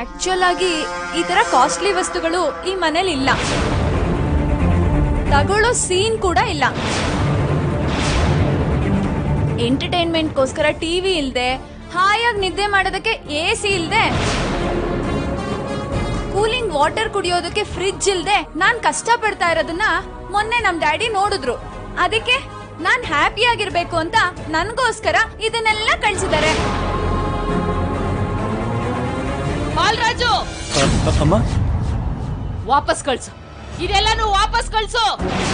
Actual ಆಗಿ ಈ ತರ ಕಾಸ್ಟ್ಲಿ ವಸ್ತುಗಳು ಈ ಮನೇಲಿ ಇಲ್ಲ ತಗೊಳ್ಳೋ ಸೀನ್ ಕೂಡ ಇಲ್ಲ ಎಂಟರ್ಟೈನ್ಮೆಂಟ್ಗೋಸ್ಕರ ಟಿವಿ ಇಲ್ದೆ ಹಾಯಾಗಿ ನಿದ್ದೆ ಮಾಡೋದಕ್ಕೆ ಎ ಸಿ ಇಲ್ದೆ ಕೂಲಿಂಗ್ ವಾಟರ್ ಕುಡಿಯೋದಕ್ಕೆ ಫ್ರಿಡ್ಜ್ ಇಲ್ದೆ ನಾನ್ ಕಷ್ಟ ಪಡ್ತಾ ಇರೋದನ್ನ ಮೊನ್ನೆ ನಮ್ ಡ್ಯಾಡಿ ನೋಡಿದ್ರು ಅದಕ್ಕೆ ನಾನ್ ಹ್ಯಾಪಿ ಆಗಿರ್ಬೇಕು ಅಂತ ನನ್ಗೋಸ್ಕರ ಇದನ್ನೆಲ್ಲ ಕಳ್ಸಿದ್ದಾರೆ ಬಾಲರಾಜು ಅ- ಅ- ಅಮ್ಮ ವಾಪಸ್ ಕಳ್ಸು ಇದೆಲ್ಲಾನು ವಾಪಸ್ ಕಳ್ಸು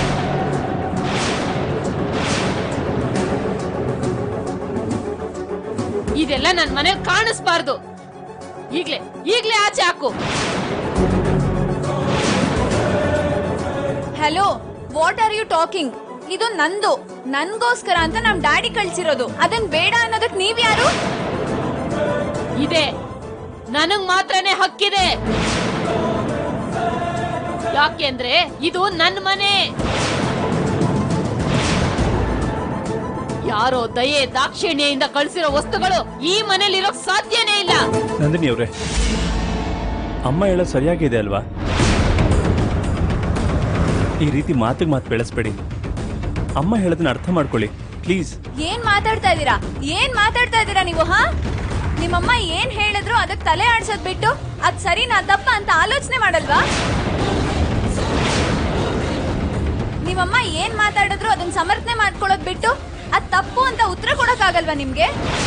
ಇದೆಲ್ಲ ನನ್ ಮನೇಲಿ ಕಾಣಿಸ್ಬಾರ್ದು ಈಗ್ಲೇ ಈಗ್ಲೇ ಆಚೆ ಹಾಕು hello what are you talking ಇದು ನಂದು ನನ್ಗೋಸ್ಕರ ಅಂತ ನಮ್ ಡ್ಯಾಡಿ ಕಳ್ಸಿರೋದು ಅದನ್ ಬೇಡ ಅನ್ನೋದಕ್ ನೀವ್ ಯಾರು ಇದೆ ನನಗ್ ಮಾತ್ರನೇ ಹಕ್ಕಿದೆ ಯಾಕೆಂದ್ರೆ ಇದು ನನ್ ಮನೆ ಯಾರೋ ದಯೆ ದಾಕ್ಷಿಣ್ಯದಿಂದ ಕಳ್ಸಿರೋ ವಸ್ತುಗಳು ಈ ಮನೇಲಿರೋಕ್ ಸಾಧ್ಯನೇ ಇಲ್ಲ ನಂದಿನಿ ಅವ್ರೆ ಅಮ್ಮ ಹೇಳೋದು ಸರಿಯಾಗಿದೆ ಅಲ್ವಾ ಈ ರೀತಿ ಮಾತಿಗೆ ಮಾತು ಬೆಳೆಸ್ಬೇಡಿ ಅಮ್ಮ ಹೇಳೋದನ್ನ ಅರ್ಥ ಮಾಡ್ಕೊಳ್ಳಿ ಪ್ಲೀಸ್ ಏನ್ ಮಾತಾಡ್ತಾ ಇದೀರಾ ಏನ್ ಮಾತಾಡ್ತಾ ಇದೀರಾ ನೀವು ಹಾ ನಿಮ್ಮಮ್ಮ ಏನ್ ಹೇಳಿದ್ರು ಅದಕ್ ತಲೆ ಆಡ್ಸೋದ್ ಬಿಟ್ಟು ಅದ್ ಸರಿನಾ ತಪ್ಪ ಅಂತ ಆಲೋಚನೆ ಮಾಡಲ್ವಾ ನಿಮ್ಮಮ್ಮ ಏನ್ ಮಾತಾಡಿದ್ರು ಅದನ್ನ ಸಮರ್ಥನೆ ಮಾಡ್ಕೊಳ್ಳೋದ್ ಬಿಟ್ಟು ಅದ್ ತಪ್ಪು ಅಂತ ಉತ್ತರ ಕೊಡಕ್ಕಾಗಲ್ವಾ ನಿಮ್ಗೆ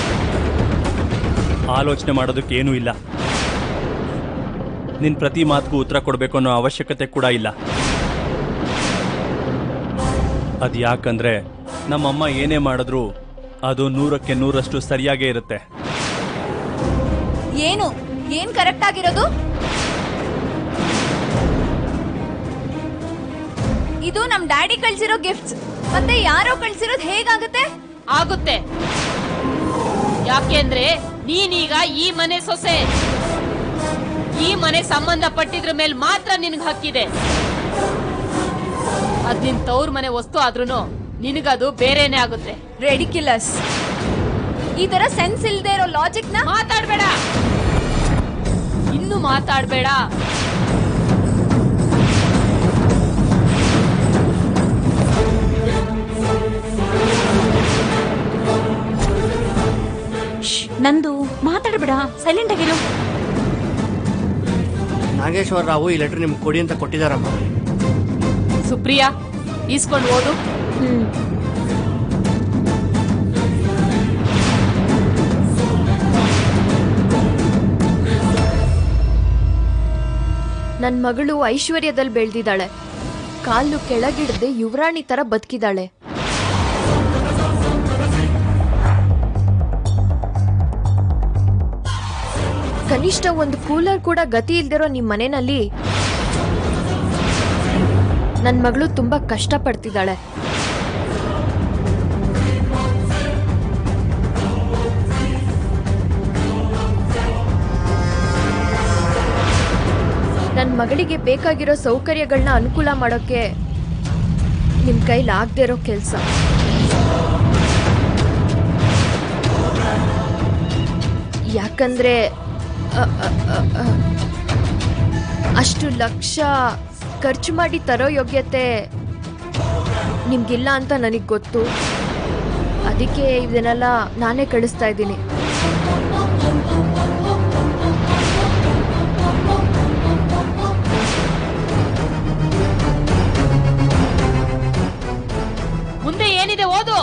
ಆಲೋಚನೆ ಮಾಡೋದಕ್ಕೆ ಏನೂ ಇಲ್ಲ ನಿನ್ ಪ್ರತಿ ಮಾತಿಗೂ ಉತ್ತರ ಕೊಡಬೇಕು ಅನ್ನೋ ಅವಶ್ಯಕತೆ ಕೂಡ ಇಲ್ಲ ಅದು ಯಾಕಂದ್ರೆ ನಮ್ಮಮ್ಮ ಏನೇ ಮಾಡಿದ್ರು ಅದು ನೂರಕ್ಕೆ ನೂರಷ್ಟು ಸರಿಯಾಗೇ ಇರುತ್ತೆ ಏನು ಏನ್ ಕರೆಕ್ಟ್ ಆಗಿರೋದು ಇದು ನಮ್ ಡ್ಯಾಡಿ ಕಳ್ಸಿರೋ ಗಿಫ್ಟ್ಸ್ ಮತ್ತೆ ಯಾರೋ ಕಳ್ಸಿರೋದ್ ಹೇಗಾಗುತ್ತೆ ಆಗುತ್ತೆ ಯಾಕೆಂದ್ರೆ ನೀನೀಗ ಈ ಮನೆ ಸೊಸೆ ಈ ಮನೆ ಸಂಬಂಧಪಟ್ಟಿದ್ರ ಮೇಲೆ ಮಾತ್ರ ನಿನಗ್ ಹಕ್ಕಿದೆ ಅದ್ ನಿನ್ ತವ್ರ ಮನೆ ವಸ್ತು ಆದ್ರೂನು ನಿನಗದು ಬೇರೆನೆ ಆಗುತ್ತೆ ರೆಡಿಕ್ಯುಲಸ್ ಈ ತರ ಸೆನ್ಸ್ ಇಲ್ದೇ ಇರೋ ಲಾಜಿಕ್ ನ ಮಾತಾಡ್ಬೇಡ ಇನ್ನು ಮಾತಾಡ್ಬೇಡ ನಂದು ಮಾತಾಡ್ಬೇಡ ಸೈಲೆಂಟ್ ಆಗಿರು ನಾಗೇಶ್ವರ ರಾವು ಈ ಲೆಟರ್ ನಿಮ್ಗೆ ಕೊಡಿ ಅಂತ ಕೊಟ್ಟಿದಾರಮ್ಮ ಸುಪ್ರಿಯಾ ಈಸ್ಕೊಂಡು ಓದು ಹ್ಮ್ ನನ್ ಮಗಳು ಐಶ್ವರ್ಯದಲ್ಲಿ ಬೆಳ್ದಿದ್ದಾಳೆ ಕಾಲು ಕೆಳಗಿಡದೆ ಯುವರಾಣಿ ತರ ಬದುಕಿದಾಳೆ ಕನಿಷ್ಠ ಒಂದು ಕೂಲರ್ ಕೂಡ ಗತಿ ಇಲ್ದಿರೋ ನಿಮ್ ಮನೆಯಲ್ಲಿ ನನ್ ಮಗಳು ತುಂಬಾ ಕಷ್ಟ ಪಡ್ತಿದ್ದಾಳೆ ನನ್ ಮಗಳಿಗೆ ಬೇಕಾಗಿರೋ ಸೌಕರ್ಯಗಳನ್ನ ಅನುಕೂಲ ಮಾಡೋಕೆ ನಿಮ್ ಕೈಲಿ ಆಗದೆ ಇರೋ ಕೆಲಸ ಯಾಕಂದ್ರೆ ಅ, ಅ, ಅ, ಅ, ಅಷ್ಟು ಲಕ್ಷ ಖರ್ಚು ಮಾಡಿ ತರೋ ಯೋಗ್ಯತೆ ನಿಮ್ಗಿಲ್ಲ ಅಂತ ನನಗೆ ಗೊತ್ತು ಅದಕ್ಕೆ ಇದನ್ನೆಲ್ಲ ನಾನೇ ಕಳಿಸ್ತಾ ಇದ್ದೀನಿ ಮುಂದೆ ಏನಿದೆ ಓದು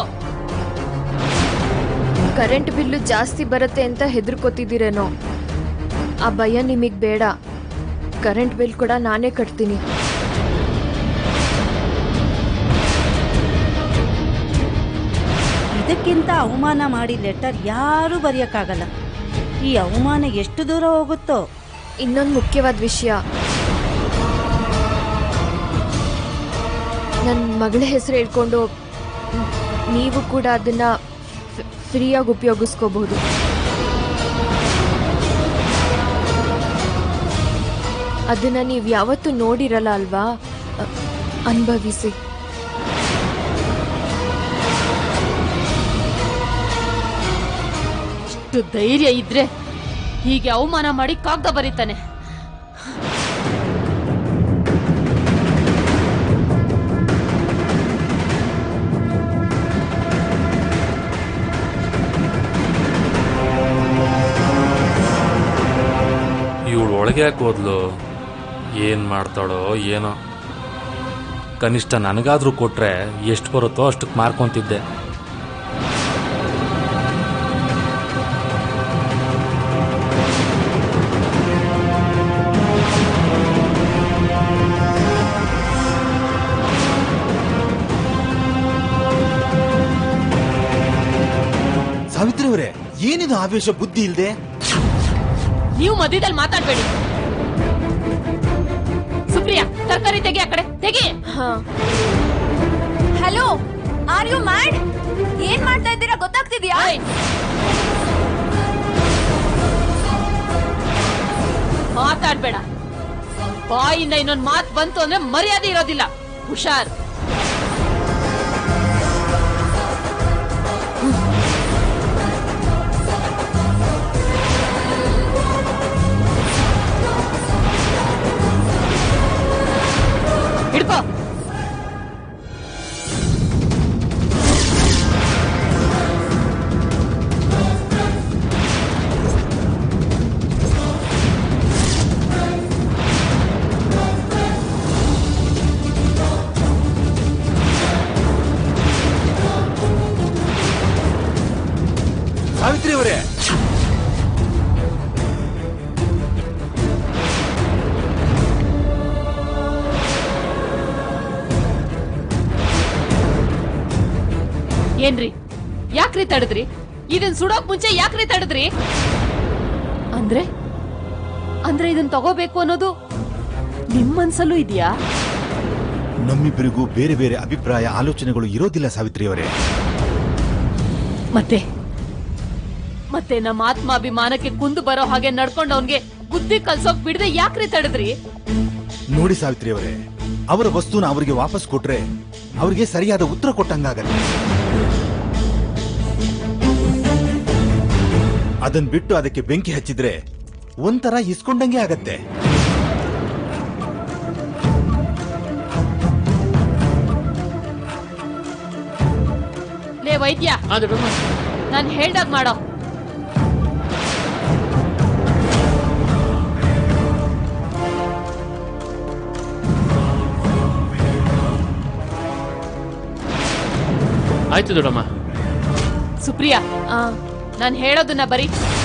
ಕರೆಂಟ್ ಬಿಲ್ಲು ಜಾಸ್ತಿ ಬರುತ್ತೆ ಅಂತ ಹೆದರ್ಕೋತಿದ್ದೀರೇನೋ ಆ ಭಯ ನಿಮಗೆ ಬೇಡ ಕರೆಂಟ್ ಬಿಲ್ ಕೂಡ ನಾನೇ ಕಟ್ತೀನಿ ಇದಕ್ಕಿಂತ ಅವಮಾನ ಮಾಡಿ ಲೆಟರ್ ಯಾರೂ ಬರೆಯೋಕ್ಕಾಗಲ್ಲ ಈ ಅವಮಾನ ಎಷ್ಟು ದೂರ ಹೋಗುತ್ತೋ ಇನ್ನೊಂದು ಮುಖ್ಯವಾದ ವಿಷಯ ನನ್ನ ಮಗಳ ಹೆಸರು ಹೇಳ್ಕೊಂಡು ನ್- ನೀವು ಕೂಡ ಅದನ್ನ ಫ್ರೀಯಾಗಿ ಉಪಯೋಗಿಸ್ಕೋಬಹುದು ಅದನ್ನ ನೀವು ಯಾವತ್ತೂ ನೋಡಿರಲ್ಲ ಅಲ್ವಾ ಅ- ಅನುಭವಿಸಿ ಇಷ್ಟು ಧೈರ್ಯ ಇದ್ರೆ ಹೀಗೆ ಅವಮಾನ ಮಾಡಿ ಕಾಗ್ದ ಬರೀತಾನೆ ಇವಳು ಒಳಗೆ ಯಾಕೆ ಹೋದ್ಲು ಏನು ಮಾಡ್ತಾಳೋ ಏನೋ ಕನಿಷ್ಠ ನನಗಾದ್ರೂ ಕೊಟ್ರೆ ಎಷ್ಟು ಬರುತ್ತೋ ಅಷ್ಟಕ್ಕೆ ಮಾರ್ಕೊಂತಿದ್ದೆ ಸಾವಿತ್ರಿ ಅವರೇ ಏನಿದು ಆವೇಶ ಬುದ್ಧಿ ಇಲ್ದೆ ನೀವು ಮಧ್ಯದಲ್ಲಿ ಮಾತಾಡ್ಬೇಡಿ ಸುಪ್ರಿಯಾ ತರಕಾರಿ ತೆಗಿ ಆ ಕಡೆ ತೆಗಿ ಹಾ ಹಲೋ ಆರ್ ಯು ಮ್ಯಾಡ್ ಏನ್ ಮಾಡ್ತಾ ಇದ್ದೀರಾ ಗೊತ್ತಾಗ್ತಿದ್ಯಾ ಓಯ್. ಮಾತಾಡ್ಬೇಡ ಬಾಯಿಂದ ಇನ್ನೊಂದ್ ಮಾತ್ ಬಂತು ಅಂದ್ರೆ ಮರ್ಯಾದೆ ಇರೋದಿಲ್ಲ ಹುಷಾರ್ ಹಿಡ್ಕೋ ಸಾವಿತ್ರಿ ಅವರೇ ಏನ್ರಿ ಯಾಕ್ರಿ ತಡದ್ರಿ ಇದನ್ ಸುಡೋಕ್ ಮುಂಚೆ ಯಾಕ್ರಿ ತಡದ್ರಿ ಅಂದ್ರೆ ಅಂದ್ರೆ ಇದನ್ ತಗೋಬೇಕು ಅನ್ನೋದು ನಿಮ್ ಮನ್ಸಲ್ಲೂ ಇದೆಯಾ ನಮ್ಮಿಬ್ಬರಿಗೂ ಬೇರೆ ಬೇರೆ ಅಭಿಪ್ರಾಯ ಆಲೋಚನೆಗಳು ಇರೋದಿಲ್ಲ ಸಾವಿತ್ರಿ ಅವರೇ ಮತ್ತೆ ಮತ್ತೆ ನಮ್ಮ ಆತ್ಮಾಭಿಮಾನಕ್ಕೆ ಕುಂದು ಬರೋ ಹಾಗೆ ನಡ್ಕೊಂಡು ಅವನ್ಗೆ ಬುದ್ಧಿ ಕಲ್ಸೋಕ್ ಬಿಡದೆ ಯಾಕ್ರಿ ತಡದ್ರಿ ನೋಡಿ ಸಾವಿತ್ರಿ ಅವರೇ ಅವರ ವಸ್ತುನ ಅವರಿಗೆ ವಾಪಸ್ ಕೊಟ್ರೆ ಅವರಿಗೆ ಸರಿಯಾದ ಉತ್ತರ ಕೊಟ್ಟಂಗಾಗಲ್ಲ ಅದನ್ ಬಿಟ್ಟು ಅದಕ್ಕೆ ಬೆಂಕಿ ಹಚ್ಚಿದ್ರೆ ಒಂಥರ ಇಸ್ಕೊಂಡಂಗೆ ಆಗತ್ತೆ ಲೇ ವೈದ್ಯ ನಾನ್ ಹೇಳ್ದಾಗ ಮಾಡೋ ಆಯ್ತು ದೊಡ್ಡಮ್ಮ ಸುಪ್ರಿಯಾ ಆ ನಾನ್ ಹೇಳೋದನ್ನ ಬರೀ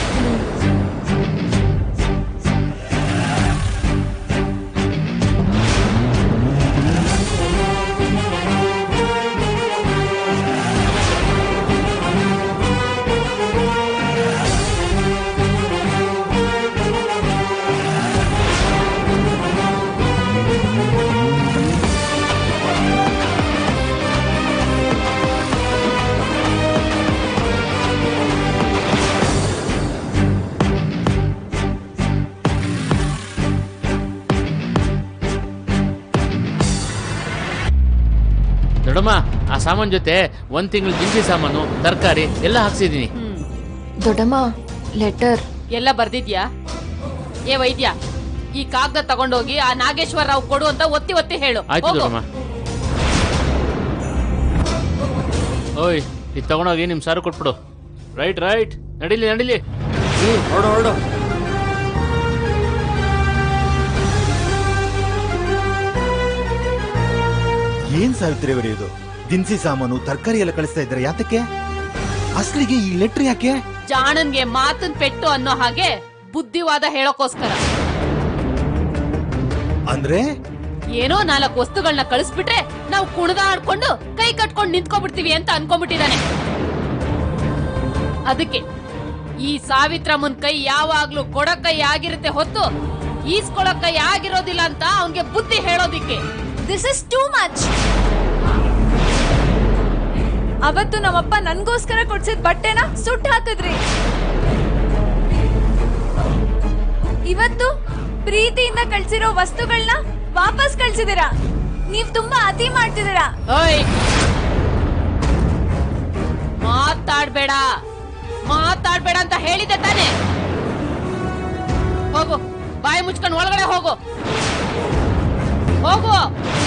ದೊಡ್ಡಮ್ಮ ಆ ಸಾಮಾನ್ ಜೊತೆ ಒಂದ್ ತಿಂಗಳು ದಿನಸಿ ಸಾಮಾನು ತರಕಾರಿ ಎಲ್ಲ ಹಾಕ್ಸಿದೀನಿ ಹ್ಮ್ ದೊಡ್ಡಮ್ಮ ಲೆಟರ್ ಎಲ್ಲ ಬರ್ದಿದ್ಯಾ ಏ ವೈದ್ಯ ಈ ಕಾಗದ ತಗೊಂಡೋಗಿ ಆ ನಾಗೇಶ್ವರ ರಾವ್ ಕೊಡು ಅಂತ ಒತ್ತಿ ಒತ್ತಿ ಹೇಳು ಆಯ್ತು ಹೋಗು. ದೊಡ್ಡಮ್ಮ ಓಯ್ ಇದು ತಗೊಂಡೋಗಿ ನಿಮ್ ಸಾರು ಕೊಟ್ಬಿಡು ರೈಟ್ ರೈಟ್ ನಡಿಲಿ ನಡಿಲಿ ಹ್ಮ್ ಹೊರಡು ಹೊರಡು ಏನ್ ಸಾವಿತ್ರಿ ಅವರೇ ಇದು ದಿನಸಿ ಸಾಮಾನು ತರಕಾರಿ ಎಲ್ಲ ಕಳಿಸ್ತಾ ಇದ್ದಾರೆ ಯಾತಕ್ಕೆ ಅಸ್ಲಿಗೆ ಈ ಲೆಟ್ರ್ ಯಾಕೆ ಜಾಣನ್ಗೆ ಮಾತನ್ ಪೆಟ್ಟು ಅನ್ನೋ ಹಾಗೆ ಬುದ್ಧಿವಾದ ಹೇಳೋಕೋಸ್ಕರ ಅಂದ್ರೆ ಏನೋ ನಾಲ್ಕು ವಸ್ತುಗಳನ್ನ ಕಳಿಸ್ಬಿಟ್ರೆ ನಾವು ಕುಣಿದಾಡ್ಕೊಂಡು ಕೈ ಕಟ್ಕೊಂಡು ನಿಂತ್ಕೊಬಿಡ್ತೀವಿ ಅಂತ ಅನ್ಕೊಂಡ್ಬಿಟ್ಟಿದಾನೆ ಅದಕ್ಕೆ ಈ ಸಾವಿತ್ರಮ್ಮನ್ ಕೈ ಯಾವಾಗ್ಲೂ ಕೊಡ ಕೈ ಆಗಿರುತ್ತೆ ಹೊತ್ತು ಈಸ್ಕೊಳ ಕೈ ಆಗಿರೋದಿಲ್ಲ ಅಂತ ಅವನ್ಗೆ ಬುದ್ಧಿ ಹೇಳೋದಿಕ್ಕೆ ದಿಸ್ ಇಸ್ ಟೂ ಮಚ್ ಅವತ್ತು ನಮ್ಮಪ್ಪ ನನ್ಗೋಸ್ಕರ ಕೊಡ್ಸಿದ್ ಬಟ್ಟೆನ ಸುಟ್ಟು ಹಾಕಿದ್ರಿ ಇವತ್ತು ಪ್ರೀತಿಯಿಂದ ಕಳ್ಸಿರೋ ವಸ್ತುಗಳನ್ನ ವಾಪಸ್ ಕಳ್ಸಿದೀರಾ ನೀವ್ ತುಂಬಾ ಅತಿ ಮಾಡ್ತಿದ್ದೀರಾ ಓಯ್ ಮಾತಾಡ್ಬೇಡ ಮಾತಾಡ್ಬೇಡ ಅಂತ ಹೇಳಿದೆ ತಾನೆ ಹೋಗು ಬಾಯಿ ಮುಚ್ಕೊಂಡು ಒಳಗಡೆ ಹೋಗು ಹೋಗು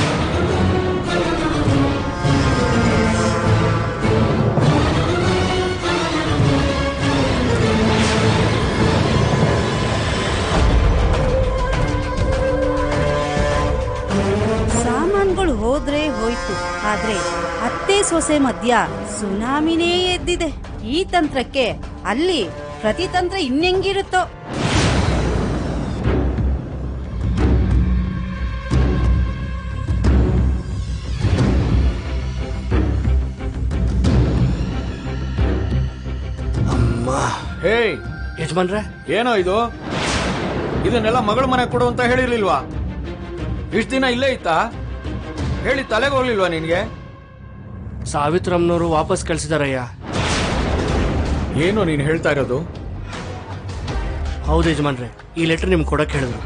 ಸಾಮಾನ್ಗಳು ಹೋದ್ರೆ ಹೋಯ್ತು ಆದ್ರೆ ಅತ್ತೆ ಸೊಸೆ ಮಧ್ಯ ಸುನಾಮಿನೇ ಎದ್ದಿದೆ ಈ ತಂತ್ರಕ್ಕೆ ಅಲ್ಲಿ ಪ್ರತಿತಂತ್ರ ಇನ್ನೆಂಗಿರುತ್ತೋ ಹೇಯ್ ಯಜಮಾನ್ರೆ ಏನೋ ಇದು ಇದನ್ನೆಲ್ಲ ಮಗಳ ಮನೆ ಕೊಡು ಅಂತ ಹೇಳಿರ್ಲಿಲ್ವಾ ಇಷ್ಟ ದಿನ ಇಲ್ಲೇ ಇತ್ತಾ ಹೇಳಿ ತಲೆಗೆ ಹೋಗ್ಲಿಲ್ವಾ ನಿನ್ಗೆ ಸಾವಿತ್ರಮ್ಮನವರು ವಾಪಸ್ ಕಳ್ಸಿದಾರಯ್ಯ ಏನು ನೀನು ಹೇಳ್ತಾ ಇರೋದು ಹೌದು ಯಜಮಾನ್ರೆ ಈ ಲೆಟರ್ ನಿಮ್ಗೆ ಕೊಡಕ್ಕೆ ಹೇಳಿದ್ರು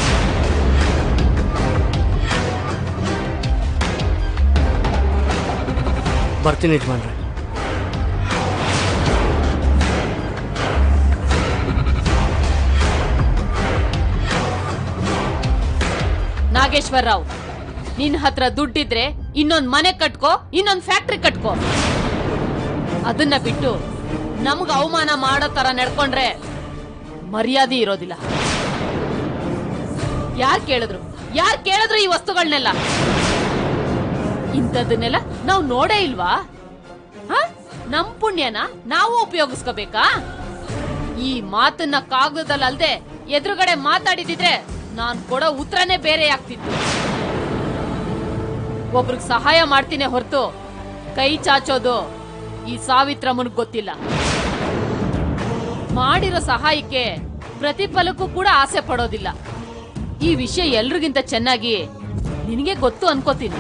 ಬರ್ತೀನಿ ಯಜಮಾನ್ರೆ ನಾಗೇಶ್ವರ ರಾವ್ ನಿನ್ ಹತ್ರ ದುಡ್ಡಿದ್ರೆ ಇನ್ನೊಂದ್ ಮನೆ ಕಟ್ಕೋ ಇನ್ನೊಂದ್ ಫ್ಯಾಕ್ಟ್ರಿ ಕಟ್ಕೋ ಅದನ್ನ ಬಿಟ್ಟು ನಮ್ಗ ಅವಮಾನ ಮಾಡೋ ತರ ನಡ್ಕೊಂಡ್ರೆ ಮರ್ಯಾದೆ ಇರೋದಿಲ್ಲ ಯಾರ್ ಕೇಳಿದ್ರು ಯಾರ್ ಕೇಳಿದ್ರು ಈ ವಸ್ತುಗಳನ್ನೆಲ್ಲ ಇಂಥದ್ದನ್ನೆಲ್ಲ ನಾವು ನೋಡೇ ಇಲ್ವಾ ಹ? ನಮ್ ಪುಣ್ಯನ ನಾವು ಉಪಯೋಗಿಸ್ಕೋಬೇಕಾ ಈ ಮಾತನ್ನ ಕಾಗದದಲ್ಲಿ ಅಲ್ದೆ ಎದುರುಗಡೆ ಮಾತಾಡಿದಿದ್ರೆ ನಾನ್ ಕೊಡೋ ಉತ್ತರನೇ ಬೇರೆ ಆಗ್ತಿತ್ತು ಒಬ್ರಿಗೆ ಸಹಾಯ ಮಾಡ್ತೀನಿ ಹೊರತು ಕೈ ಚಾಚೋದು ಈ ಸಾವಿತ್ರಮ್ಮನ್ ಗೊತ್ತಿಲ್ಲ ಮಾಡಿರೋ ಸಹಾಯಕ್ಕೆ ಪ್ರತಿಫಲಕ್ಕೂ ಕೂಡ ಆಸೆ ಪಡೋದಿಲ್ಲ ಈ ವಿಷಯ ಎಲ್ರಿಗಿಂತ ಚೆನ್ನಾಗಿ ನಿನಗೆ ಗೊತ್ತು ಅನ್ಕೋತೀನಿ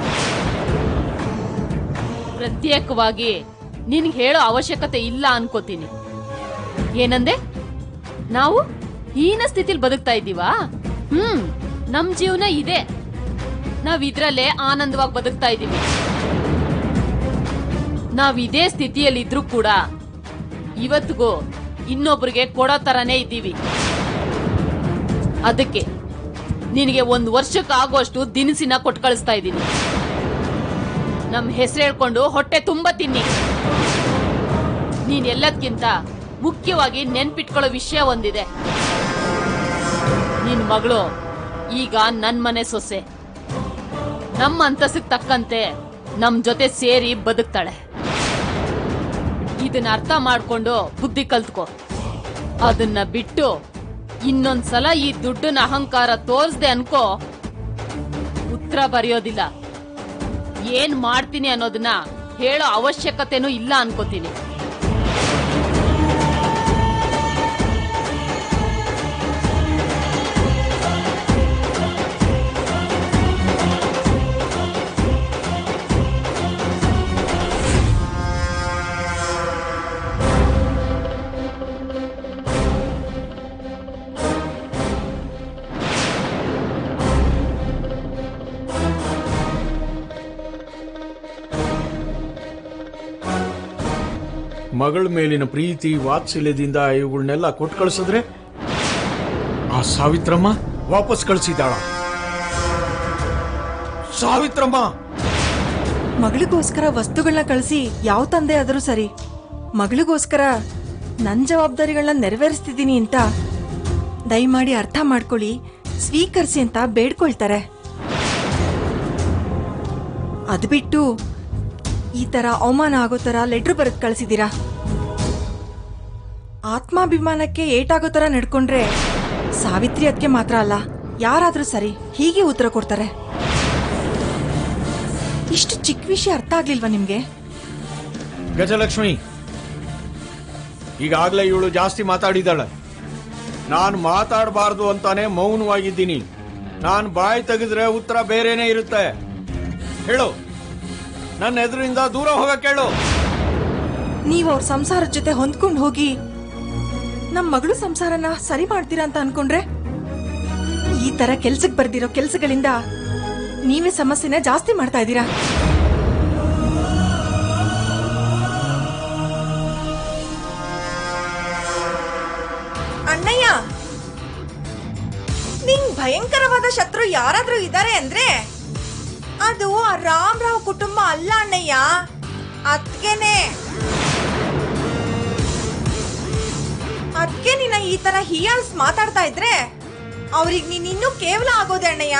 ಪ್ರತ್ಯೇಕವಾಗಿ ನಿನ್ಗೆ ಹೇಳೋ ಅವಶ್ಯಕತೆ ಇಲ್ಲ ಅನ್ಕೋತೀನಿ ಏನಂದೆ ನಾವು ಹೀನ ಸ್ಥಿತಿಲಿ ಬದುಕ್ತಾ ಇದ್ದೀವಾ ಹ್ಮ್ ನಮ್ ಜೀವನ ಇದೆ ನಾವ್ ಇದ್ರಲ್ಲೇ ಆನಂದವಾಗಿ ಬದುಕ್ತಾ ಇದ್ದೀವಿ ನಾವ್ ಇದೇ ಸ್ಥಿತಿಯಲ್ಲಿ ಇದ್ರೂ ಕೂಡ ಇವತ್ತಿಗೂ ಇನ್ನೊಬ್ರಿಗೆ ಕೊಡೋ ತರನೇ ಇದ್ದೀವಿ ಅದಕ್ಕೆ ನಿನಗೆ ಒಂದ್ ವರ್ಷಕ್ಕೆ ಆಗೋಷ್ಟು ದಿನಸಿನ ಕೊಟ್ಟು ಕಳಿಸ್ತಾ ಇದ್ದೀನಿ ನಮ್ ಹೆಸರು ಹೇಳ್ಕೊಂಡು ಹೊಟ್ಟೆ ತುಂಬಾ ತಿನ್ನಿ ನೀನ್ ಎಲ್ಲದಕ್ಕಿಂತ ಮುಖ್ಯವಾಗಿ ನೆನ್ಪಿಟ್ಕೊಳ್ಳೋ ವಿಷಯ ಒಂದಿದೆ ನಿನ್ ಮಗಳು ಈಗ ನನ್ ಮನೆ ಸೊಸೆ ನಮ್ಮ ಅಂತಸ್ತಿಗೆ ತಕ್ಕಂತೆ ನಮ್ ಜೊತೆ ಸೇರಿ ಬದುಕ್ತಾಳೆ ಇದನ್ನ ಅರ್ಥ ಮಾಡ್ಕೊಂಡು ಬುದ್ಧಿ ಕಲ್ತ್ಕೋ ಅದನ್ನ ಬಿಟ್ಟು ಇನ್ನೊಂದ್ಸಲ ಈ ದುಡ್ಡನ ಅಹಂಕಾರ ತೋರ್ಸ್ದೆ ಅನ್ಕೋ ಉತ್ತರ ಬರೆಯೋದಿಲ್ಲ ಏನ್ ಮಾಡ್ತೀನಿ ಅನ್ನೋದನ್ನ ಹೇಳೋ ಅವಶ್ಯಕತೆನೂ ಇಲ್ಲ ಅನ್ಕೋತೀನಿ ಮಗಳ ಮೇಲಿನ ಪ್ರೀತಿ ವಾತ್ಸಲ್ಯದಿಂದ ಇವುಗಳನ್ನೆಲ್ಲ ಕೊಟ್ಟು ಕಳ್ಸಿದ್ರೆ ಆ ಸಾವಿತ್ರಮ್ಮ ವಾಪಸ್ ಕಳ್ಸಿದ್ದಾಳ ಸಾವಿತ್ರಮ್ಮ ಮಗಳಿಗೋಸ್ಕರ ವಸ್ತುಗಳನ್ನ ಕಳಿಸಿ ಯಾವ ತಂದೆ ಆದರೂ ಸರಿ ಮಗಳಿಗೋಸ್ಕರ ನನ್ನ ಜವಾಬ್ದಾರಿಗಳನ್ನ ನೆರವೇರಿಸ್ತಿದ್ದೀನಿ ಅಂತ ದಯಮಾಡಿ ಅರ್ಥ ಮಾಡ್ಕೊಳ್ಳಿ ಸ್ವೀಕರಿಸಿ ಅಂತ ಬೇಡ್ಕೊಳ್ತಾರೆ ಅದು ಬಿಟ್ಟು ಈ ಥರ ಅವಮಾನ ಆಗೋ ಥರ ಲೆಟ್ರ್ ಬರೆದು ಕಳಿಸಿದ್ದೀರಾ ಆತ್ಮಾಭಿಮಾನಕ್ಕೆ ಏಟಾಗೋ ಥರ ನಡ್ಕೊಂಡ್ರೆ ಸಾವಿತ್ರಿ ಅದಕ್ಕೆ ಮಾತ್ರ ಅಲ್ಲ ಯಾರಾದರೂ ಸರಿ ಹೀಗೆ ಉತ್ತರ ಕೊಡ್ತಾರೆ ಇಷ್ಟು ಚಿಕ್ಕ ವಿಷಯ ಅರ್ಥ ಆಗ್ಲಿಲ್ವಾ ನಿಮ್ಗೆ ಗಜಲಕ್ಷ್ಮಿ ಈಗಾಗಲೇ ಇವಳು ಜಾಸ್ತಿ ಮಾತಾಡಿದಾಳೆ ನಾನು ಮಾತಾಡಬಾರ್ದು ಅಂತಾನೆ ಮೌನವಾಗಿದ್ದೀನಿ ನಾನು ಬಾಯಿ ತೆಗೆದ್ರೆ ಉತ್ತರ ಬೇರೆನೇ ಇರುತ್ತೆ ಹೇಳು ನನ್ನ ಎದುರಿಂದ ದೂರ ಹೋಗಕ್ಕೆ ಹೇಳು ನೀವು ಅವ್ರ ಸಂಸಾರದ ಜೊತೆ ಹೊಂದ್ಕೊಂಡು ಹೋಗಿ ನಮ್ಮ ಮಗಳು ಸಂಸಾರನ ಸರಿ ಮಾಡ್ತೀರಾ ಅಂತ ಅನ್ಕೊಂಡ್ರೆ ಈ ತರ ಕೆಲ್ಸಕ್ಕೆ ಬರ್ದಿರೋ ಕೆಲ್ಸಗಳಿಂದ ನೀವೇ ಸಮಸ್ಯೆನ ಜಾಸ್ತಿ ಮಾಡ್ತಾ ಇದ್ದೀರಾ ಅಣ್ಣಯ್ಯ ಭಯಂಕರವಾದ ಶತ್ರು ಯಾರಾದ್ರೂ ಇದ್ದಾರೆ ಅಂದ್ರೆ ಅದು ಆ ರಾಮರಾವ್ ಕುಟುಂಬ ಅಲ್ಲ ಅಣ್ಣಯ್ಯ ಅದ್ಕೆನೆ ಅದ್ಕೆ ನಿನ್ನ ಈ ತರ ಹಿಯಾಲ್ಸ್ ಮಾತಾಡ್ತಾ ಇದ್ರೆ ಅವ್ರಿಗೆ ನೀನ್ ಇನ್ನೂ ಕೇವಲ ಆಗೋದೆ ಅಣ್ಣಯ್ಯ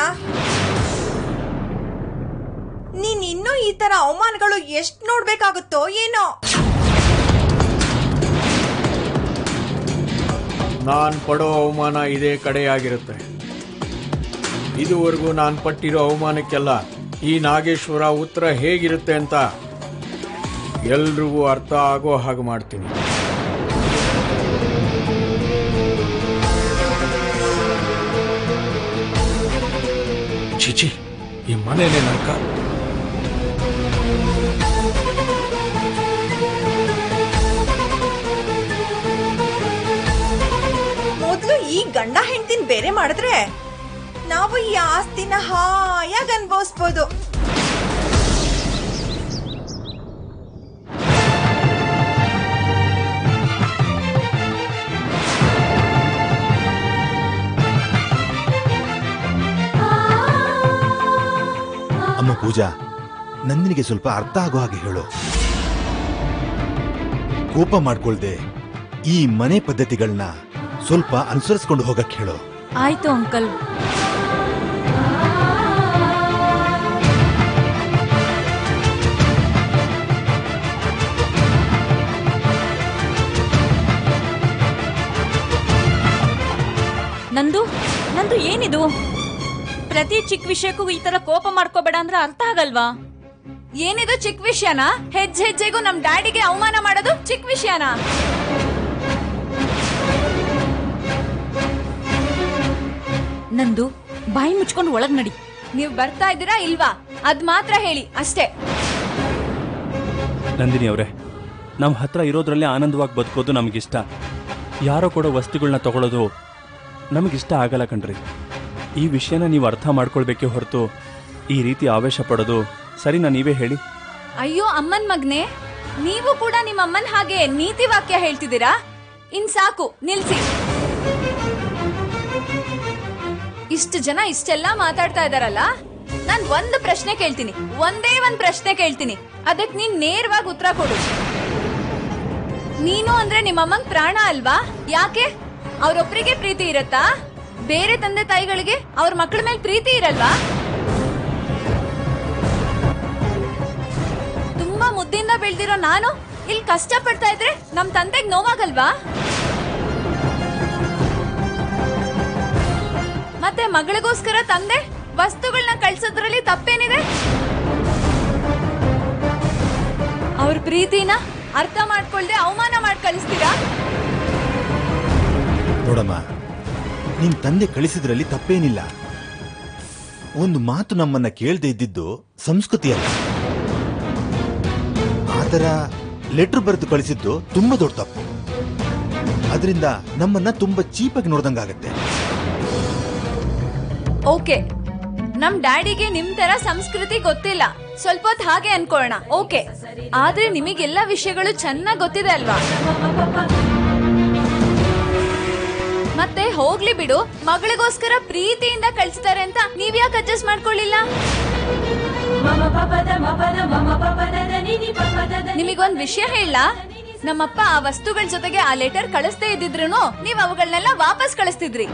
ನೀನ್ ಇನ್ನೂ ಈ ತರ ಅವಮಾನಗಳು ಎಷ್ಟ್ ನೋಡ್ಬೇಕಾಗುತ್ತೋ ಏನೋ ನಾನು ಪಡೋ ಅವಮಾನ ಇದೇ ಕಡೆಯಾಗಿರುತ್ತೆ ಇದುವರೆಗೂ ನಾನು ಪಟ್ಟಿರೋ ಅವಮಾನಕ್ಕೆಲ್ಲ ಈ ನಾಗೇಶ್ವರ ಉತ್ತರ ಹೇಗಿರುತ್ತೆ ಅಂತ ಎಲ್ರಿಗೂ ಅರ್ಥ ಆಗೋ ಹಾಗೆ ಮಾಡ್ತೀನಿ ಚಿಚಿ ಈ ಮನೇನೆ ನರ್ಕ ಮೊದ್ಲು ಈ ಗಂಡ ಹೆಂಡತಿನ ಬೇರೆ ಮಾಡಿದ್ರೆ ನಾವು ಈ ಆಸ್ತಿನ ಹಾಯಾಗಿ ಅನ್ಭವಿಸ್ಬೋದು ಅಮ್ಮ ಪೂಜಾ ನಂದಿನಿಗೆ ಸ್ವಲ್ಪ ಅರ್ಥ ಆಗೋ ಹಾಗೆ ಹೇಳು ಕೋಪ ಮಾಡ್ಕೊಳ್ದೆ ಈ ಮನೆ ಪದ್ಧತಿಗಳನ್ನ ಸ್ವಲ್ಪ ಅನುಸರಿಸ್ಕೊಂಡು ಹೋಗಕ್ ಹೇಳು ಆಯ್ತು ಅಂಕಲ್ ನಂದು ನಂದು ಏನಿದು ಪ್ರತಿ ಚಿಕ್ಕ ವಿಷಯಕ್ಕೂ ಈ ತರ ಕೋಪ ಮಾಡ್ಕೋಬೇಡ ಅಂದ್ರೆ ಅರ್ಥ ಆಗಲ್ವಾ ಏನಿದು ಚಿಕ್ಕ ವಿಷಯನಾ ಹೆಜ್ಜೆ ಹೆಜ್ಜೆಗೂ ನಮ್ ಡ್ಯಾಡಿಗೆ ಅವಮಾನ ಮಾಡೋದು ಚಿಕ್ಕ ವಿಷಯನಾ ನಂದು ಬಾಯಿ ಮುಚ್ಕೊಂಡು ಒಳಗ್ ನಡಿ ನೀವ್ ಬರ್ತಾ ಇದ್ದೀರಾ ಇಲ್ವಾ ಅದ್ ಮಾತ್ರ ಹೇಳಿ ಅಷ್ಟೇ ನಂದಿನಿ ಅವರೇ ನಮ್ಮ ಹತ್ರ ಇರೋದ್ರಲ್ಲೇ ಆನಂದವಾಗಿ ಬದುಕೋದು ನಮಗಿಷ್ಟ ಯಾರೋ ಕೊಡೋ ವಸ್ತುಗಳನ್ನ ತಗೊಳ್ಳೋದು ನಮಗಿಷ್ಟ ಆಗಲ್ಲ ಕಣ್ರಿ ಈ ವಿಷಯನ ನೀವು ಅರ್ಥ ಮಾಡ್ಕೊಳ್ಬೇಕೇ ಹೊರತು ಈ ರೀತಿ ಆವೇಶ ಪಡೋದು ಸರಿನಾ ನೀವೇ ಹೇಳಿ ಅಯ್ಯೋ ಅಮ್ಮನ್ ಮಗ್ನೆ ನೀವು ಕೂಡ ನಿಮ್ಮ ಅಮ್ಮನ್ ಹಾಗೆ ನೀತಿ ವಾಕ್ಯ ಹೇಳ್ತಿದ್ದೀರಾ ಇನ್ ಸಾಕು ನಿಲ್ಸಿ ಇಷ್ಟು ಜನ ಇಷ್ಟೆಲ್ಲ ಮಾತಾಡ್ತಾ ಇದಾರಲ್ಲ ನಾನ್ ಒಂದು ಪ್ರಶ್ನೆ ಕೇಳ್ತೀನಿ ಒಂದೇ ಒಂದ್ ಪ್ರಶ್ನೆ ಕೇಳ್ತೀನಿ ಅದಕ್ ನೀನ್ ನೇರವಾಗಿ ಉತ್ತರ ಕೊಡು ನೀನು ಅಂದ್ರೆ ನಿಮ್ಮಮ್ಮಂಗ್ ಪ್ರಾಣ ಅಲ್ವಾ ಯಾಕೆ ಅವ್ರೊಬ್ರಿಗೆ ಪ್ರೀತಿ ಇರತ್ತಾ ಬೇರೆ ತಂದೆ ತಾಯಿಗಳಿಗೆ ಅವ್ರ ಮಕ್ಕಳ ಮೇಲೆ ಪ್ರೀತಿ ಇರಲ್ವಾ ತುಂಬಾ ಮುದ್ದಿಂದ ಬೆಳ್ದಿರೋ ನಾನು ಇಲ್ಲಿ ಕಷ್ಟ ಪಡ್ತಾ ಇದ್ರೆ ನಮ್ ತಂದೆಗ್ ನೋವಾಗಲ್ವಾ ಮತ್ತೆ ಮಗಳಿಗೋಸ್ಕರ ತಂದೆ ವಸ್ತುಗಳನ್ನ ಕಳ್ಸೋದ್ರಲ್ಲಿ ತಪ್ಪೇನಿದೆ ಅವ್ರ ಪ್ರೀತಿನ ಅರ್ಥ ಮಾಡ್ಕೊಳ್ದೆ ಅವಮಾನ ಮಾಡಿ ಕಳಿಸ್ತೀರಾ ನೋಡಮ್ಮ ನಿನ್ ತಂದೆ ಕಳಿಸಿದ್ರಲ್ಲಿ ತಪ್ಪೇನಿಲ್ಲ ಒಂದು ಮಾತು ನಮ್ಮನ್ನ ಕೇಳ್ದೆ ಇದ್ದಿದ್ದು ಸಂಸ್ಕೃತಿ ಅಲ್ಲ ಆತರ ಲೆಟರ್ ಬರೆದು ಕಳಿಸಿದ್ದು ತುಂಬಾ ದೊಡ್ಡ ತಪ್ಪು ಅದರಿಂದ ನಮ್ಮನ್ನ ತುಂಬಾ ಚೀಪಾಗಿ ನೋಡ್ದಂಗಾಗತ್ತೆ ಓಕೆ ನಮ್ ಡ್ಯಾಡಿಗೆ ನಿಮ್ ತರ ಸಂಸ್ಕೃತಿ ಗೊತ್ತಿಲ್ಲ ಸ್ವಲ್ಪ ಹೊತ್ತು ಹಾಗೆ ಅನ್ಕೊಳ್ಳೋಣ ಓಕೆ ಆದ್ರೆ ನಿಮಗೆಲ್ಲ ವಿಷಯಗಳು ಚೆನ್ನಾಗ್ ಗೊತ್ತಿದೆ ಅಲ್ವಾ ಮತ್ತೆ ಹೋಗ್ಲಿ ಬಿಡು ಮಗಳಿಗೋಸ್ಕರ ಪ್ರೀತಿಯಿಂದ ಕಳ್ಸ್ತಾರೆ ಅಂತ ನೀವ್ ಯಾಕೆ ಅಡ್ಜಸ್ಟ್ ಮಾಡ್ಕೊಳ್ಳಿಲ್ಲ ನಿಮಗೊಂದ್ ವಿಷಯ ಹೇಳ ನಮ್ಮಪ್ಪ ಆ ವಸ್ತುಗಳ ಜೊತೆಗೆ ಆ ಲೆಟರ್ ಕಳಿಸ್ದೇ ಇದ್ದಿದ್ರು ನೀವ್ ಅವುಗಳನ್ನೆಲ್ಲ ವಾಪಸ್ ಕಳಿಸ್ತಿದ್ರಿ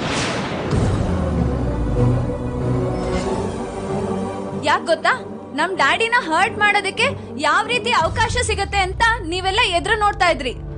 ಯಾಕ್ ಗೊತ್ತಾ ನಮ್ ಡ್ಯಾಡಿನ ಹರ್ಟ್ ಮಾಡೋದಕ್ಕೆ ಯಾವ ರೀತಿ ಅವಕಾಶ ಸಿಗತ್ತೆ ಅಂತ ನೀವೆಲ್ಲ ಎದುರು ನೋಡ್ತಾ ಇದ್ರಿ